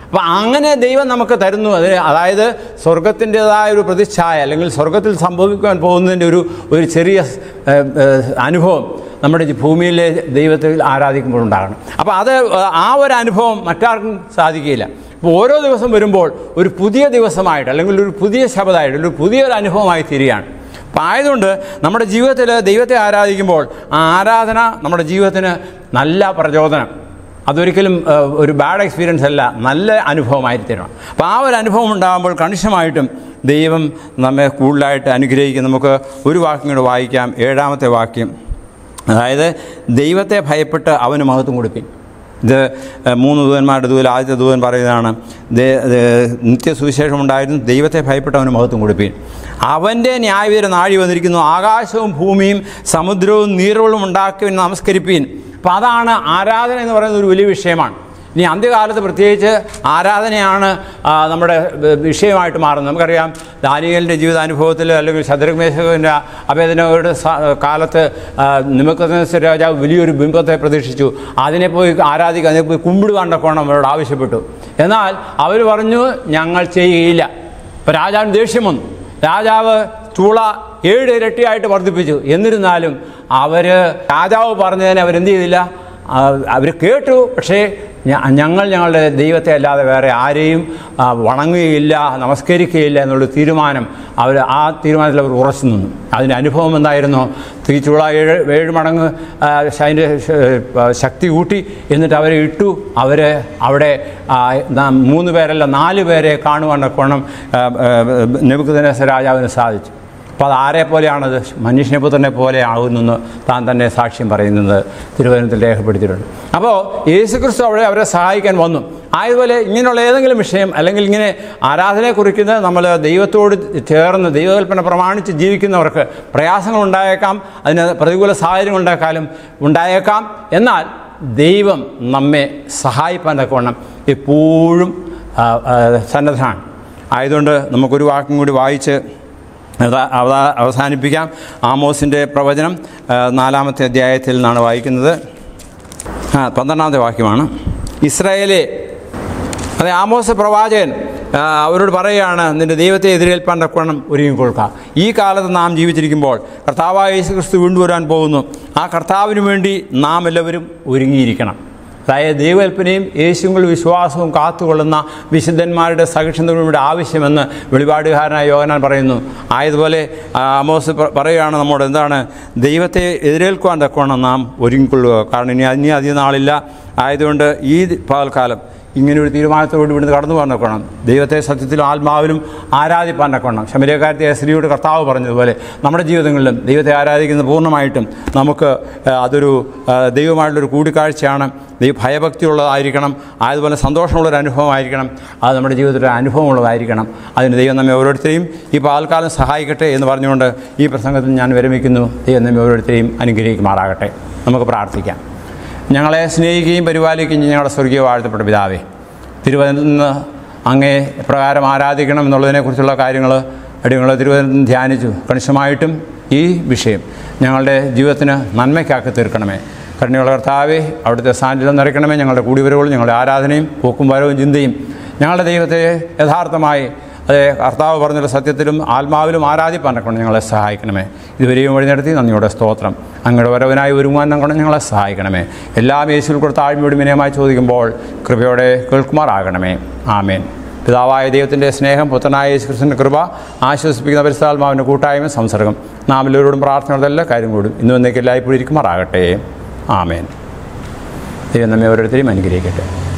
അപ്പം അങ്ങനെ ദൈവം നമുക്ക് തരുന്നു അതിന് അതായത് സ്വർഗത്തിൻ്റെതായ ഒരു പ്രതിച്ഛായ അല്ലെങ്കിൽ സ്വർഗത്തിൽ സംഭവിക്കാൻ പോകുന്നതിൻ്റെ ഒരു ഒരു ചെറിയ ഏഹ്, ഏഹ്, അനുഭവം നമ്മുടെ ഈ ഭൂമിയിലെ ദൈവത്തിൽ ആരാധിക്കുമ്പോൾ ഉണ്ടാകണം അപ്പോൾ അത് ആ ഒരു അനുഭവം മറ്റാർക്കും സാധിക്കുകയില്ല അപ്പോൾ ഓരോ ദിവസം വരുമ്പോൾ ഒരു പുതിയ ദിവസമായിട്ട് അല്ലെങ്കിൽ ഒരു പുതിയ ശബ്ദമായിട്ട് ഒരു പുതിയൊരു അനുഭവമായി തീരുകയാണ് അപ്പം ആയതുകൊണ്ട് നമ്മുടെ ജീവിതത്തിൽ ദൈവത്തെ ആരാധിക്കുമ്പോൾ ആ ആരാധന നമ്മുടെ ജീവിതത്തിന് നല്ല പ്രചോദനം അതൊരിക്കലും ഏഹ്, ഒരു ബാഡ് എക്സ്പീരിയൻസ് അല്ല നല്ല അനുഭവമായി തീരണം അപ്പോൾ ആ ഒരു അനുഭവം ഉണ്ടാകുമ്പോൾ കണിശമായിട്ടും ദൈവം നമ്മെ കൂടുതലായിട്ട് അനുഗ്രഹിക്കും നമുക്ക് ഒരു വാക്യം കൂടെ വായിക്കാം ഏഴാമത്തെ വാക്യം അതായത് ദൈവത്തെ ഭയപ്പെട്ട് അവന് മഹത്വം കൊടുപ്പിൻ ഇത് ഏഹ്, മൂന്ന് ദൂതന്മാരുടെ ദൂതൽ ആദ്യത്തെ ദൂതൻ പറയുന്നതാണ് ദേ- ദേ- നിത്യസുവിശേഷം ഉണ്ടായിരുന്നു ദൈവത്തെ ഭയപ്പെട്ട് അവന് മഹത്വം കൊടുപ്പീൻ അവൻ്റെ ന്യായവിധ നാഴി വന്നിരിക്കുന്നു ആകാശവും ഭൂമിയും സമുദ്രവും നീറുകളും ഉണ്ടാക്കി നമസ്കരിപ്പീൻ അപ്പം അതാണ് ആരാധന എന്ന് പറയുന്നത് ഒരു വലിയ വിഷയമാണ് ഇനി അന്ത്യകാലത്ത് പ്രത്യേകിച്ച് ആരാധനയാണ് ആ, നമ്മുടെ ഏ, വിഷയമായിട്ട് മാറുന്നത് നമുക്കറിയാം ദാനിയലിൻ്റെ ജീവിതാനുഭവത്തിൽ അല്ലെങ്കിൽ ശത്രുഘ്മേശകൻ്റെ അഭേദനയുടെ കാലത്ത് നിമക്കനേശ്വര രാജാവ് വലിയൊരു ബിംബത്തെ പ്രതീക്ഷിച്ചു അതിനെ പോയി ആരാധിക്കുക അതിനെ പോയി കുമ്പിടുവാണ്ടക്കോണം അവരോട് ആവശ്യപ്പെട്ടു എന്നാൽ അവർ പറഞ്ഞു ഞങ്ങൾ ചെയ്യുകയില്ല അപ്പോൾ രാജാവിന് ദേഷ്യം വന്നു രാജാവ് ചൂള ഏഴ് ഇരട്ടിയായിട്ട് വർദ്ധിപ്പിച്ചു എന്നിരുന്നാലും അവർ രാജാവ് പറഞ്ഞതിനെ അവരെന്ത് ചെയ്തില്ല അവർ കേട്ടു പക്ഷേ ഞ- ഞങ്ങൾ ഞങ്ങളുടെ ദൈവത്തെ അല്ലാതെ വേറെ ആരെയും ആ, വണങ്ങുകയില്ല നമസ്കരിക്കുകയില്ല എന്നുള്ള തീരുമാനം അവർ ആ തീരുമാനത്തിൽ അവർ ഉറച്ചു നിന്നു അതിൻ്റെ അനുഭവം എന്തായിരുന്നു തീച്ചുള ഏഴ് ഏഴ് മടങ്ങ് ആ, അതിൻ്റെ ശ- ആ, ശക്തി കൂട്ടി എന്നിട്ട് അവരെ ഇട്ടു അവർ അവിടെ ആ, ന- മൂന്ന് പേരല്ല നാല് പേരെ കാണുവാനൊക്കെ നെബുക്കുദനേസ രാജാവിന് സാധിച്ചു അപ്പോൾ അത് ആരെ പോലെയാണത് മനുഷ്യനെ പുത്രനെ പോലെ ആകുന്നെന്ന് താൻ തന്നെ സാക്ഷ്യം പറയുന്നത് തിരുവനന്തപുരത്തിൽ രേഖപ്പെടുത്തിയിട്ടുണ്ട് അപ്പോൾ യേശുക്രിസ്തു അവിടെ അവരെ സഹായിക്കാൻ വന്നു ആയതുപോലെ ഇങ്ങനെയുള്ള ഏതെങ്കിലും വിഷയം അല്ലെങ്കിൽ ഇങ്ങനെ ആരാധനയെ കുറിക്കുന്ന നമ്മൾ ദൈവത്തോട് ചേർന്ന് ദൈവകൽപ്പന പ്രമാണിച്ച് ജീവിക്കുന്നവർക്ക് പ്രയാസങ്ങൾ ഉണ്ടായേക്കാം അതിന് പ്രതികൂല സാഹചര്യങ്ങൾ ഉണ്ടാക്കാലും ഉണ്ടായേക്കാം എന്നാൽ ദൈവം നമ്മെ സഹായിപ്പാൻ തക്കവണ്ണം എപ്പോഴും ആ, ആ, സന്നദ്ധനാണ് ആയതുകൊണ്ട് നമുക്കൊരു വാക്കും കൂടി വായിച്ച് അവതാ അവതാ- അവസാനിപ്പിക്കാം ആമോസിൻ്റെ പ്രവചനം ആ, നാലാമത്തെ അധ്യായത്തിൽ നിന്നാണ് വായിക്കുന്നത് ആ പന്ത്രണ്ടാമത്തെ വാക്യമാണ് ഇസ്രായേലെ അതെ ആമോസ് പ്രവാചകൻ ആ, അവരോട് പറയുകയാണ് നിന്റെ ദൈവത്തെ എതിരേൽപ്പാൻ തക്കവണ്ണം ഒരുങ്ങിക്കൊള്ളുക ഈ കാലത്ത് നാം ജീവിച്ചിരിക്കുമ്പോൾ കർത്താവായ യേശു ക്രിസ്തു വീണ്ടും വരാൻ പോകുന്നു ആ കർത്താവിന് വേണ്ടി നാം എല്ലാവരും ഒരുങ്ങിയിരിക്കണം അതായത് ദൈവകൽപ്പനയും യേശുവിൽ വിശ്വാസവും കാത്തുകൊള്ളുന്ന വിശുദ്ധന്മാരുടെ സഹിഷ്ണുതയും ഇവിടെ ആവശ്യമെന്ന് വെളിപാടുകാരനായ യോഹനാൻ പറയുന്നു ആയതുപോലെ ആ, ആമോസ് പ- പറയുകയാണ് നമ്മോട് എന്താണ് ദൈവത്തെ എതിരേൽക്കുവാൻ തക്കവണ്ണം നാം ഒരുങ്ങിക്കൊള്ളുക കാരണം ഇനി ഇനി അധികം നാളില്ല ആയതുകൊണ്ട് ഈ പകൽക്കാലം ഇങ്ങനെ ഒരു തീരുമാനത്തോട് ഇവിടുന്ന് കടന്നു പോകാൻ നോക്കണം ദൈവത്തെ സത്യത്തിലും ആത്മാവിലും ആരാധിപ്പാൻ നോക്കണം ശമരക്കാരത്തെ സ്ത്രീയോട് കർത്താവ് പറഞ്ഞതുപോലെ നമ്മുടെ ജീവിതങ്ങളിലും ദൈവത്തെ ആരാധിക്കുന്നത് പൂർണ്ണമായിട്ടും നമുക്ക് ആ, അതൊരു ആ, ദൈവമായിട്ടുള്ളൊരു കൂടിക്കാഴ്ചയാണ് ദൈവ ഭയഭക്തിയുള്ളതായിരിക്കണം അതുപോലെ സന്തോഷമുള്ളൊരു അനുഭവമായിരിക്കണം അത് നമ്മുടെ ജീവിതത്തിൽ ഒരു അനുഭവമുള്ളതായിരിക്കണം അതിന് ദൈവം നമ്മെ ഓരോരുത്തരെയും ഈ പാൽക്കാലം സഹായിക്കട്ടെ എന്ന് പറഞ്ഞുകൊണ്ട് ഈ പ്രസംഗത്തിൽ ഞാൻ വിരമിക്കുന്നു ദൈവം നമ്മെ ഓരോരുത്തരെയും അനുഗ്രഹിക്കുമാറാകട്ടെ നമുക്ക് പ്രാർത്ഥിക്കാം ഞങ്ങളെ സ്നേഹിക്കുകയും പരിപാലിക്കുകയും ചെയ്യുന്ന ഞങ്ങളുടെ സ്വർഗീയ വാഴ്ത്തപ്പെട്ട പിതാവേ തിരുവനന്തപുരത്ത് നിന്ന് അങ്ങേ എപ്രകാരം ആരാധിക്കണം എന്നുള്ളതിനെക്കുറിച്ചുള്ള കാര്യങ്ങൾ അടിയങ്ങൾ തിരുവനന്തപുരത്ത് നിന്ന് ധ്യാനിച്ചു കണിശമായിട്ടും ഈ വിഷയം ഞങ്ങളുടെ ജീവിതത്തിന് നന്മയ്ക്കാക്കി തീർക്കണമേ കരുണയുള്ള കർത്താവെ അവിടുത്തെ സാന്നിധ്യം നിറയ്ക്കണമേ ഞങ്ങളുടെ കൂടിവരവുകളും ഞങ്ങളുടെ ആരാധനയും പോക്കും വരവും ചിന്തയും ഞങ്ങളുടെ ദൈവത്തെ യഥാർത്ഥമായി അതെ കർത്താവ് പറഞ്ഞുള്ള സത്യത്തിലും ആത്മാവിലും ആരാധിപ്പാനക്കൊണ്ട് ഞങ്ങളെ സഹായിക്കണമേ ഇതുവരെയും വഴി നടത്തി നന്ദിയുടെ സ്തോത്രം അങ്ങയുടെ വരവനായി ഒരുങ്ങുവാൻ കൊണ്ട് ഞങ്ങളെ സഹായിക്കണമേ എല്ലാം യേശുവിൽ കൂടെ താഴ്മയോട് വിനയമായി ചോദിക്കുമ്പോൾ കൃപയോടെ കേൾക്കുമാറാകണമേ ആമേൻ പിതാവായ ദൈവത്തിൻ്റെ സ്നേഹം പുത്രനായ യേശു ക്രിസ്തുവിൻ്റെ കൃപ ആശ്വസിപ്പിക്കുന്ന പരിസ്ഥാത്മാവിൻ്റെ കൂട്ടായ്മ സംസർഗം നാം എല്ലാവരോടും പ്രാർത്ഥനയോടെല്ലാം കാര്യം കൂടും ഇന്നും എന്നേക്ക് എല്ലായ്പ്പോഴും ഇരിക്കുമാറാകട്ടെ ആമേൻ ദൈവം നമ്മെ ഓരോരുത്തരെയും അനുഗ്രഹിക്കട്ടെ